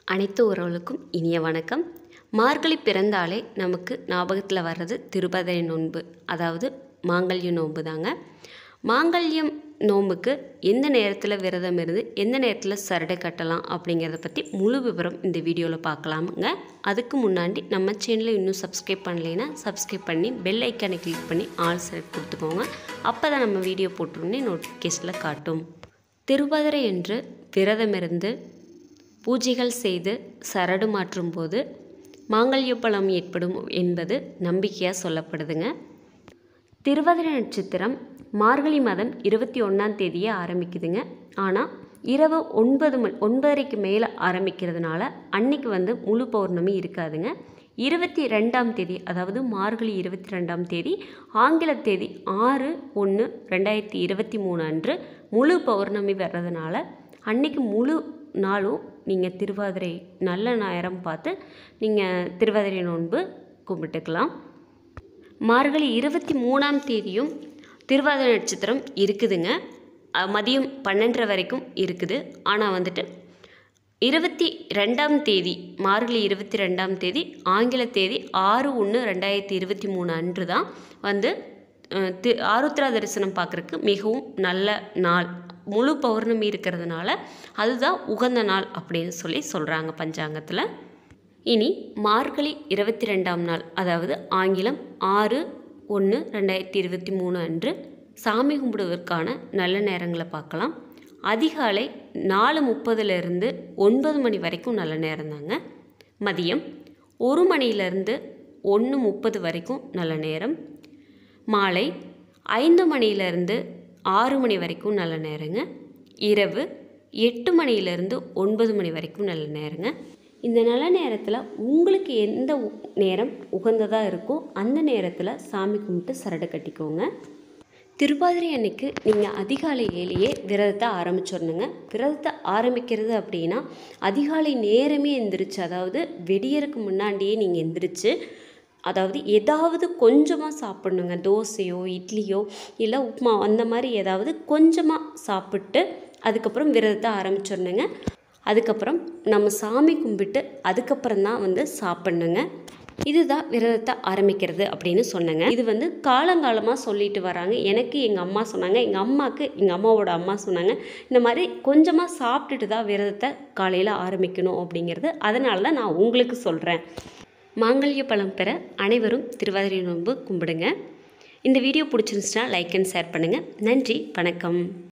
அனைத்து உறவுகளுக்கும் இனிய வணக்கம் மார்கழி பிறந்தாலே நமக்கு ஞாபகத்தில் வர்றது திருபதிரை நோன்பு அதாவது மாங்கல்ய நோன்பு தாங்க மாங்கல்யம் நோன்புக்கு எந்த நேரத்தில் விரதம் இருந்து எந்த நேரத்தில் சரடை கட்டலாம் அப்படிங்கிறத பற்றி முழு விவரம் இந்த வீடியோவில் பார்க்கலாமுங்க அதுக்கு முன்னாடி நம்ம சேனலை இன்னும் சப்ஸ்கிரைப் பண்ணலைன்னா சப்ஸ்கிரைப் பண்ணி பெல் ஐக்கானை கிளிக் பண்ணி ஆல் செலக்ட் கொடுத்துக்கோங்க அப்போ தான் நம்ம வீடியோ போட்டோன்னே நோட்டிஃபிகேஷனில் காட்டும் திருபதிரை என்று விரதமிருந்து பூஜைகள் செய்து சரடு மாற்றும் போது மாங்கல்ய பலம் ஏற்படும் என்பது நம்பிக்கையாக சொல்லப்படுதுங்க திருவதிரை நட்சத்திரம் மார்கழி மாதம் இருபத்தி ஒன்றாம் தேதியே ஆரம்பிக்குதுங்க ஆனால் இரவு ஒன்பது மணி ஒன்பதரைக்கு மேலே ஆரம்பிக்கிறதுனால அன்னைக்கு வந்து முழு பௌர்ணமி இருக்காதுங்க இருபத்தி ரெண்டாம் தேதி அதாவது மார்கழி இருபத்தி ரெண்டாம் தேதி ஆங்கில தேதி ஆறு ஒன்று ரெண்டாயிரத்தி இருபத்தி மூணு அன்று முழு பௌர்ணமி வர்றதுனால அன்னைக்கு முழு நாளும் நீங்கள் திருவாதிரை நல்ல நேரம் பார்த்து நீங்கள் திருவாதிரை நோன்பு கும்பிட்டுக்கலாம் மார்கழி இருபத்தி மூணாம் தேதியும் திருவாதிரை நட்சத்திரம் இருக்குதுங்க அஹ் மதியம் பன்னெண்டரை வரைக்கும் இருக்குது ஆனால் வந்துட்டு இருபத்தி ரெண்டாம் தேதி மார்கழி இருபத்தி ரெண்டாம் தேதி ஆங்கில தேதி ஆறு ஒன்று ரெண்டாயிரத்தி இருபத்தி மூணு அன்று தான் வந்து அஹ், தி ஆருத்ரா தரிசனம் பார்க்குறக்கு மிகவும் நல்ல நாள் முழு பௌர்ணமி இருக்கிறதுனால அதுதான் உகந்த நாள் அப்படின்னு சொல்லி சொல்கிறாங்க பஞ்சாங்கத்தில் இனி மார்கழி இருபத்தி ரெண்டாம் நாள் அதாவது ஆங்கிலம் ஆறு ஒன்று ரெண்டாயிரத்தி இருபத்தி மூணு அன்று சாமி கும்பிடுவதற்கான நல்ல நேரங்களை பார்க்கலாம் அதிகாலை நாலு முப்பதுலேருந்து ஒன்பது மணி வரைக்கும் நல்ல நேரம் தாங்க மதியம் ஒரு மணியிலேருந்து ஒன்று முப்பது வரைக்கும் நல்ல நேரம் மாலை ஐந்து மணியிலேருந்து ஆறு மணி வரைக்கும் நல்ல நேரங்க இரவு எட்டு மணியிலேருந்து ஒன்பது மணி வரைக்கும் நல்ல நேரங்க இந்த நல்ல நேரத்தில் உங்களுக்கு எந்த உ- நேரம் உகந்ததாக இருக்கோ அந்த நேரத்தில் சாமி கும்பிட்டு சரடு கட்டிக்கோங்க திருப்பாதிரை அன்னைக்கு நீங்கள் அதிகாலையிலேயே விரதத்தை ஆரம்பிச்சிடணுங்க விரதத்தை ஆரம்பிக்கிறது அப்படின்னா அதிகாலை நேரமே எந்திரிச்சு அதாவது வெடியறக்கு முன்னாடியே நீங்கள் எந்திரிச்சு அதாவது ஏதாவது கொஞ்சமாக சாப்பிடணுங்க தோசையோ இட்லியோ இல்லை உப்புமா அந்த மாதிரி ஏதாவது கொஞ்சமாக சாப்பிட்டு அதுக்கப்புறம் விரதத்தை ஆரம்பிச்சிடணுங்க அதுக்கப்புறம் நம்ம சாமி கும்பிட்டு அதுக்கப்புறம் தான் வந்து சாப்பிட்ணுங்க இதுதான் விரதத்தை ஆரம்பிக்கிறது அப்படின்னு சொன்னேங்க இது வந்து காலங்காலமாக சொல்லிட்டு வராங்க எனக்கு எங்கள் அம்மா சொன்னாங்க எங்கள் அம்மாவுக்கு எங்கள் அம்மாவோட அம்மா சொன்னாங்க இந்த மாதிரி கொஞ்சமாக சாப்பிட்டுட்டு தான் விரதத்தை காலையில் ஆரம்பிக்கணும் அப்படிங்கிறது அதனால தான் நான் உங்களுக்கு சொல்கிறேன் மாங்கல்ய பழம் பெற அனைவரும் திருவாதிரை நோன்பு கும்பிடுங்க இந்த வீடியோ பிடிச்சிருந்துச்சுன்னா லைக் அண்ட் ஷேர் பண்ணுங்கள் நன்றி வணக்கம்